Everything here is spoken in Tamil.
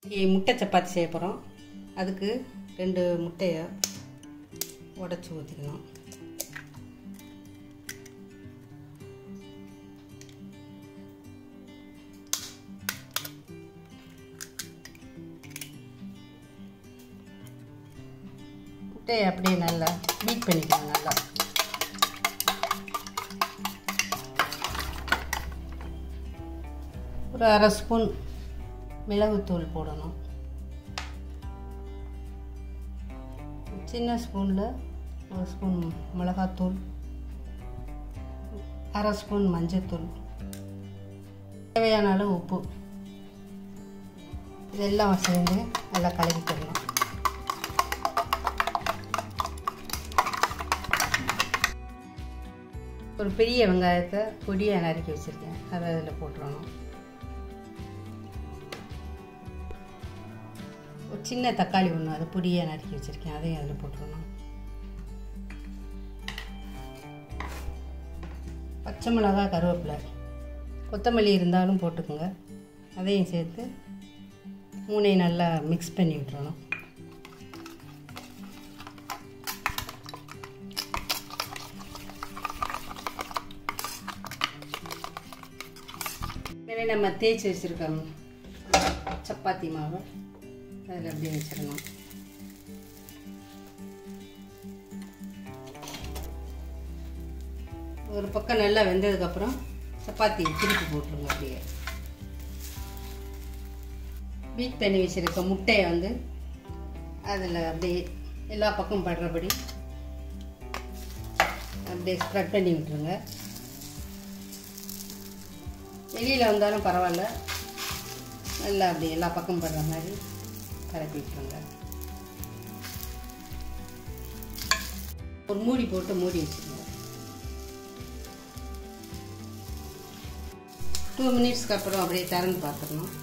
இன்றைக்கி முட்டை சப்பாத்தி செய்ய போகிறோம் அதுக்கு ரெண்டு முட்டையை உடச்சி ஊற்றிக்கணும் முட்டையை அப்படியே நல்லா பீட் பண்ணிக்கணும் நல்லா ஒரு அரை ஸ்பூன் மிளகுத்தூள் போடணும் சின்ன ஸ்பூனில் ஒரு ஸ்பூன் மிளகாத்தூள் அரை ஸ்பூன் மஞ்சத்தூள் தேவையான அளவு உப்பு இதெல்லாம் சேர்ந்து நல்லா கலக்கிக்கணும் ஒரு பெரிய வெங்காயத்தை பொடியாக நறுக்கி வச்சுருக்கேன் அதை அதில் போட்டுறணும் ஒரு சின்ன தக்காளி ஒன்று அதை பொடியாக நறுக்கி வச்சுருக்கேன் அதையும் அதில் போட்டுருணும் பச்சை மிளகா கருவேப்பிலை கொத்தமல்லி இருந்தாலும் போட்டுக்கோங்க அதையும் சேர்த்து மூணையும் நல்லா மிக்ஸ் பண்ணி விட்டுறணும் எனவே நம்ம தேய்ச்சி வச்சுருக்கோம் சப்பாத்தி மாவு அதில் அப்படியே வச்சிடணும் ஒரு பக்கம் நல்லா வெந்ததுக்கப்புறம் சப்பாத்தி திருப்பி போட்டுருங்க அப்படியே பீட் பண்ணி வச்சுருக்க முட்டையை வந்து அதில் அப்படியே எல்லா பக்கம் படுறபடி அப்படியே ஸ்ப்ரெட் பண்ணி விட்டுருங்க வெளியில் வந்தாலும் பரவாயில்ல நல்லா அப்படி எல்லா பக்கம் படுற மாதிரி கலக்கி விட்டுருங்க ஒரு மூடி போட்டு மூடி வச்சுருங்க டூ மினிட்ஸ்க்கு அப்புறம் அப்படியே திறந்து பார்த்துடணும்